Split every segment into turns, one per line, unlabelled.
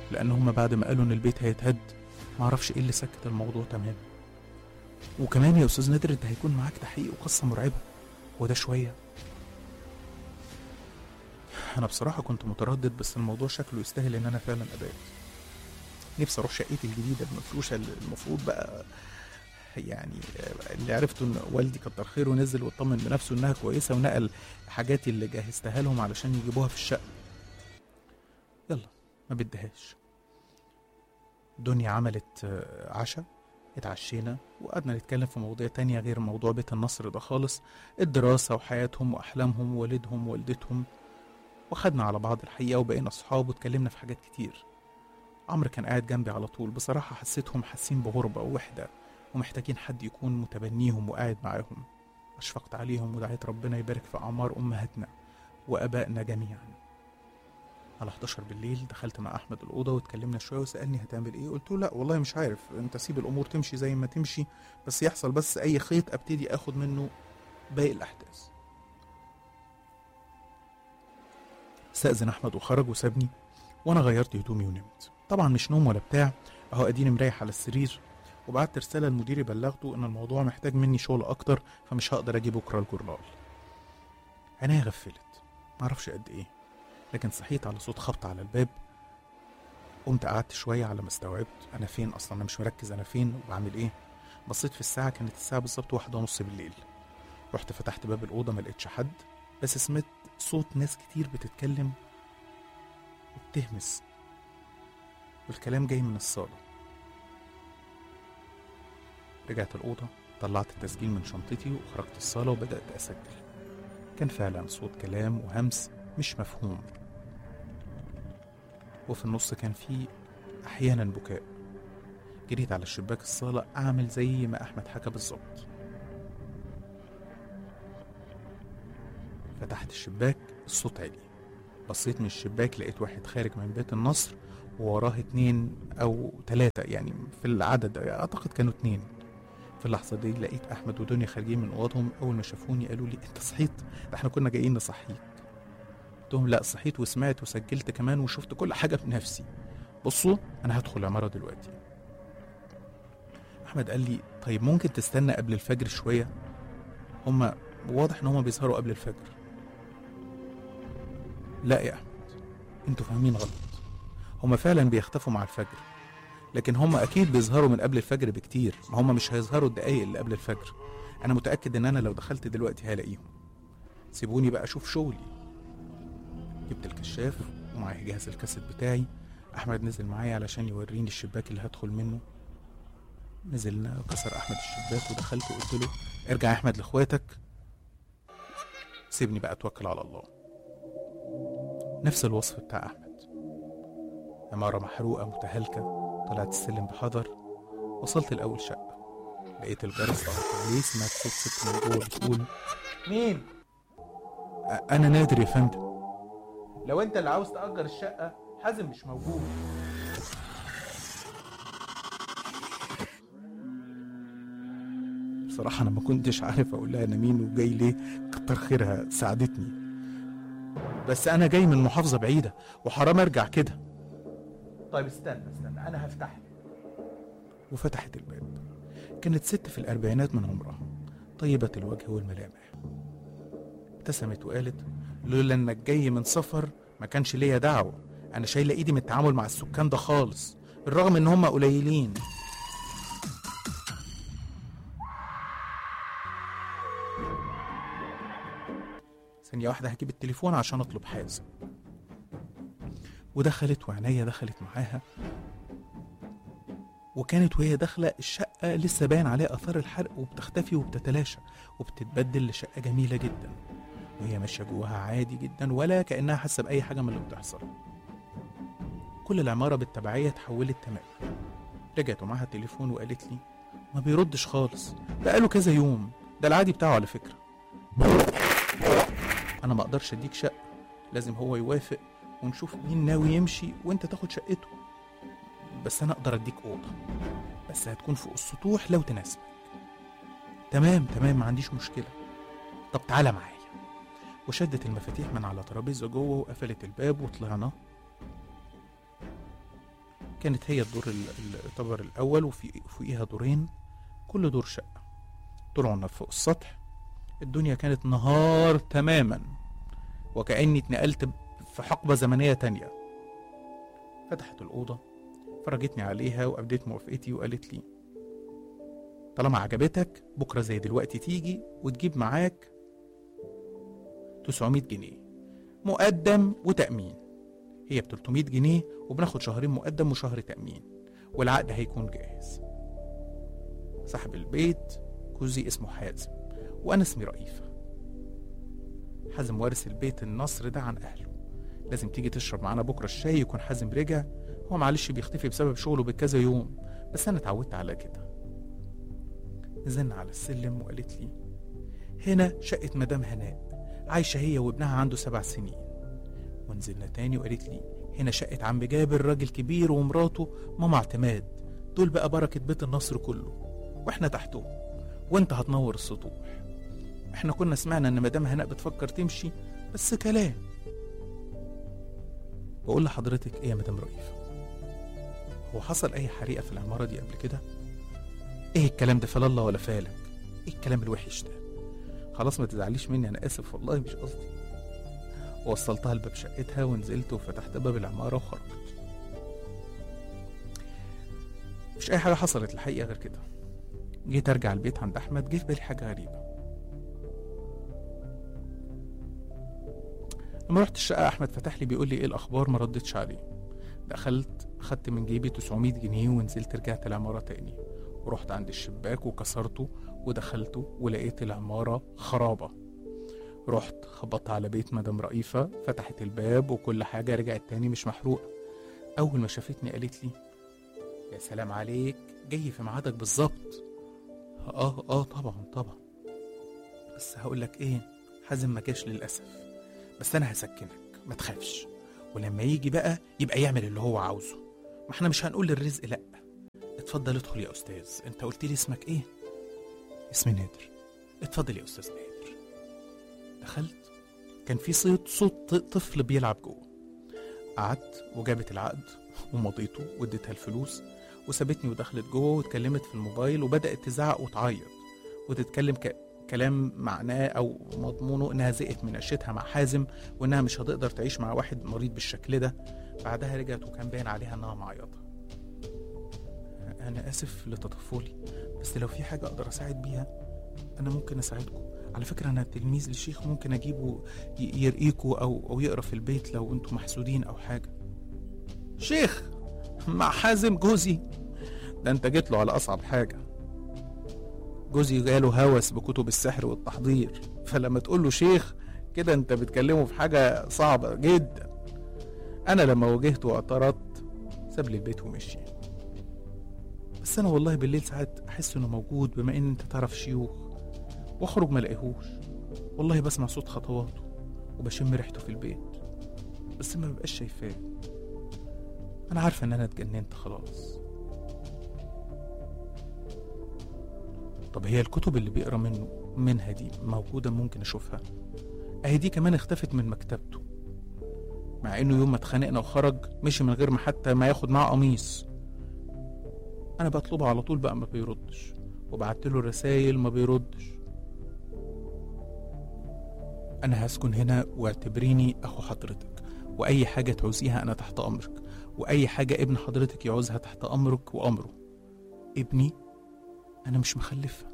لان هما بعد ما قالوا ان البيت هيتهد معرفش ايه اللي سكت الموضوع تماما وكمان يا استاذ نادر انت هيكون معاك تحقيق وقصه مرعبه وده شويه انا بصراحه كنت متردد بس الموضوع شكله يستاهل ان انا فعلا ابات نفسي اروح شقتي الجديده المفروشه اللي المفروض بقى يعني آه، اللي عرفته ان والدي كتر خيره نزل واطمن بنفسه انها كويسه ونقل حاجاتي اللي جهزتها لهم علشان يجيبوها في الشقه يلا ما بدهاش دنيا عملت آه، عشاء اتعشينا وقعدنا نتكلم في مواضيع تانية غير موضوع بيت النصر ده خالص الدراسة وحياتهم وأحلامهم ووالدهم ووالدتهم وخدنا على بعض الحقيقة وبقينا أصحاب واتكلمنا في حاجات كتير عمرو كان قاعد جنبي على طول بصراحة حسيتهم حاسين بغربة ووحدة ومحتاجين حد يكون متبنيهم وقاعد معاهم أشفقت عليهم ودعيت ربنا يبارك في أعمار أمهاتنا وأبائنا جميعا على 11 بالليل دخلت مع أحمد الأوضة واتكلمنا شوية وسألني هتعمل إيه قلت له لا والله مش عارف أنت سيب الأمور تمشي زي ما تمشي بس يحصل بس أي خيط أبتدي أخد منه باقي الأحداث استأذن أحمد وخرج وسابني وأنا غيرت هدومي ونمت طبعا مش نوم ولا بتاع أهو أديني مريح على السرير وبعت رسالة لمديري بلغته إن الموضوع محتاج مني شغل أكتر فمش هقدر أجي بكرة الجورنال عينيا غفلت معرفش قد إيه لكن صحيت على صوت خبط على الباب قمت قعدت شوية على ما استوعبت أنا فين أصلا أنا مش مركز أنا فين وبعمل إيه بصيت في الساعة كانت الساعة بالظبط واحدة ونص بالليل رحت فتحت باب الأوضة ما لقيتش حد بس سمعت صوت ناس كتير بتتكلم وبتهمس والكلام جاي من الصالة رجعت الأوضة طلعت التسجيل من شنطتي وخرجت الصالة وبدأت أسجل كان فعلا صوت كلام وهمس مش مفهوم وفي النص كان في أحيانا بكاء جريت على شباك الصالة أعمل زي ما أحمد حكى بالظبط فتحت الشباك الصوت عالي بصيت من الشباك لقيت واحد خارج من بيت النصر ووراه اتنين أو تلاتة يعني في العدد أعتقد كانوا اتنين في اللحظة دي لقيت أحمد ودنيا خارجين من أوضهم أول ما شافوني قالوا لي أنت صحيت ده احنا كنا جايين نصحيك قلت لهم لا صحيت وسمعت وسجلت كمان وشفت كل حاجة بنفسي بصوا أنا هدخل العمارة دلوقتي أحمد قال لي طيب ممكن تستنى قبل الفجر شوية هما واضح إن هما بيسهروا قبل الفجر لا يا أحمد انتوا فاهمين غلط هما فعلا بيختفوا مع الفجر لكن هما أكيد بيظهروا من قبل الفجر بكتير ما هما مش هيظهروا الدقايق اللي قبل الفجر أنا متأكد إن أنا لو دخلت دلوقتي هلاقيهم سيبوني بقى أشوف شغلي جبت الكشاف ومعايا جهاز الكاسيت بتاعي احمد نزل معايا علشان يوريني الشباك اللي هدخل منه نزلنا وكسر احمد الشباك ودخلت وقلت له ارجع يا احمد لاخواتك سيبني بقى اتوكل على الله نفس الوصف بتاع احمد عمارة محروقة متهالكة طلعت السلم بحذر وصلت لأول شقة لقيت الجرس ضغط عليه سمعت صوت ست من جوه بتقول
مين؟
"أ- أنا نادر يا فندم
لو انت اللي عاوز تأجر الشقة حازم مش موجود
بصراحة أنا ما كنتش عارف أقول لها أنا مين وجاي ليه كتر خيرها ساعدتني بس أنا جاي من محافظة بعيدة وحرام أرجع كده
طيب استنى استنى انا هفتح لك
وفتحت الباب كانت ست في الأربعينات من عمرها طيبة الوجه والملامح ابتسمت وقالت لولا إنك جاي من سفر ما كانش ليا دعوة أنا شايلة إيدي من التعامل مع السكان ده خالص بالرغم إن هم قليلين ثانية واحدة هجيب التليفون عشان أطلب حازم ودخلت وعناية دخلت معاها وكانت وهي داخلة الشقة لسه باين عليها آثار الحرق وبتختفي وبتتلاشى وبتتبدل لشقة جميلة جدا وهي ماشية جواها عادي جدا ولا كأنها حاسة بأي حاجة من اللي بتحصل كل العمارة بالتبعية اتحولت تمام رجعت ومعاها التليفون وقالت لي ما بيردش خالص بقاله كذا يوم ده العادي بتاعه على فكرة أنا ما أقدرش أديك شقة لازم هو يوافق ونشوف مين ناوي يمشي وأنت تاخد شقته بس أنا أقدر أديك أوضة بس هتكون فوق السطوح لو تناسبك تمام تمام ما عنديش مشكلة طب تعالى معايا وشدت المفاتيح من على ترابيزة جوه وقفلت الباب وطلعنا كانت هي الدور ال- ال- يعتبر الأول وفي فوقيها دورين كل دور شقة طلعنا فوق السطح الدنيا كانت نهار تماما وكأني اتنقلت ب- في حقبة زمنية تانية فتحت الأوضة فرجتني عليها وأبديت موافقتي وقالت لي طالما عجبتك بكرة زي دلوقتي تيجي وتجيب معاك 900 جنيه مقدم وتأمين هي ب 300 جنيه وبناخد شهرين مقدم وشهر تأمين والعقد هيكون جاهز صاحب البيت جوزي اسمه حازم وأنا اسمي رئيفة حازم وارث البيت النصر ده عن أهله لازم تيجي تشرب معانا بكرة الشاي يكون حازم رجع هو معلش بيختفي بسبب شغله بكذا يوم بس أنا اتعودت على كده نزلنا على السلم وقالت لي هنا شقة مدام هناء عايشة هي وابنها عنده سبع سنين ونزلنا تاني وقالت لي هنا شقة عم جابر راجل كبير ومراته ماما اعتماد دول بقى بركة بيت النصر كله واحنا تحتهم وانت هتنور السطوح احنا كنا سمعنا ان مدام هناء بتفكر تمشي بس كلام بقول لحضرتك ايه يا مدام رئيفة هو حصل اي حريقة في العمارة دي قبل كده ايه الكلام ده فلا الله ولا فالك ايه الكلام الوحش ده خلاص ما تزعليش مني انا اسف والله مش قصدي وصلتها لباب شقتها ونزلت وفتحت باب العمارة وخرجت مش اي حاجة حصلت الحقيقة غير كده جيت ارجع البيت عند احمد جه في بالي حاجة غريبة لما رحت الشقة احمد فتح لي بيقول لي ايه الاخبار ما ردتش عليه دخلت خدت من جيبي 900 جنيه ونزلت رجعت العمارة تاني ورحت عند الشباك وكسرته ودخلته ولقيت العمارة خرابة رحت خبطت على بيت مدام رئيفة فتحت الباب وكل حاجة رجعت تاني مش محروقة أول ما شافتني قالت لي يا سلام عليك جاي في ميعادك بالظبط اه اه طبعا طبعا بس هقولك ايه حازم ما جاش للأسف بس أنا هسكنك ما تخافش ولما يجي بقى يبقى يعمل اللي هو عاوزه ما احنا مش هنقول للرزق لأ اتفضل ادخل يا أستاذ انت قلت لي اسمك ايه اسمي نادر اتفضل يا أستاذ نادر دخلت كان في صوت صوت طفل بيلعب جوه قعدت وجابت العقد ومضيته واديتها الفلوس وسابتني ودخلت جوه واتكلمت في الموبايل وبدأت تزعق وتعيط وتتكلم ك... كلام معناه او مضمونه انها زهقت من عيشتها مع حازم وانها مش هتقدر تعيش مع واحد مريض بالشكل ده بعدها رجعت وكان باين عليها انها معيطه انا اسف لتطفلي بس لو في حاجه اقدر اساعد بيها انا ممكن اساعدكم على فكره انا تلميذ للشيخ ممكن اجيبه ي- يرقيكوا او او يقرا في البيت لو انتم محسودين او حاجه شيخ مع حازم جوزي ده انت جيت له على اصعب حاجه جوزي جاله هوس بكتب السحر والتحضير فلما تقول له شيخ كده انت بتكلمه في حاجه صعبه جدا انا لما واجهته واعترضت ساب لي البيت ومشي بس انا والله بالليل ساعات احس انه موجود بما ان انت تعرف شيوخ واخرج ما الاقيهوش والله بسمع صوت خطواته وبشم ريحته في البيت بس ما ببقاش شايفاه انا عارفه ان انا اتجننت خلاص طب هي الكتب اللي بيقرا منه منها دي موجوده ممكن اشوفها اهي دي كمان اختفت من مكتبته مع انه يوم ما اتخانقنا وخرج مشي من غير ما حتى ما ياخد معاه قميص انا بطلبه على طول بقى ما بيردش وبعت له رسايل ما بيردش انا هسكن هنا واعتبريني اخو حضرتك واي حاجه تعوزيها انا تحت امرك واي حاجه ابن حضرتك يعوزها تحت امرك وامره ابني انا مش مخلفه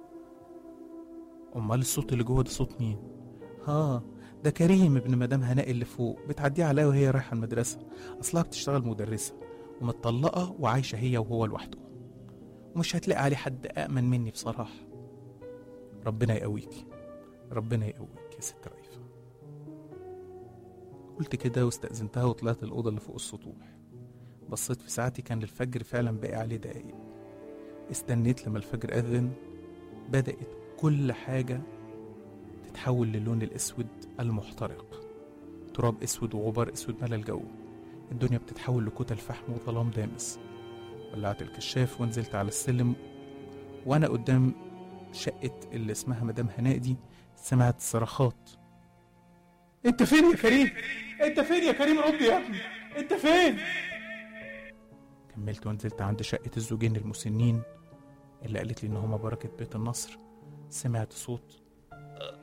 امال الصوت اللي جوه ده صوت مين ها ده كريم ابن مدام هناء اللي فوق بتعديه عليا وهي رايحه المدرسه اصلها بتشتغل مدرسه ومتطلقه وعايشه هي وهو لوحده ومش هتلاقي عليه حد أأمن مني بصراحة ربنا يقويكي ربنا يقويك يا ست رئيفة قلت كده واستأذنتها وطلعت الأوضة اللي فوق السطوح بصيت في ساعتي كان الفجر فعلا باقي عليه دقايق استنيت لما الفجر أذن بدأت كل حاجة تتحول للون الأسود المحترق تراب أسود وغبار أسود ملا الجو الدنيا بتتحول لكتل فحم وظلام دامس ولعت الكشاف ونزلت على السلم وانا قدام شقة اللي اسمها مدام هناء دي سمعت صرخات
انت فين يا كريم انت فين يا كريم رد يا ابني انت فين
كملت ونزلت عند شقة الزوجين المسنين اللي قالت لي إن هما بركة بيت النصر سمعت صوت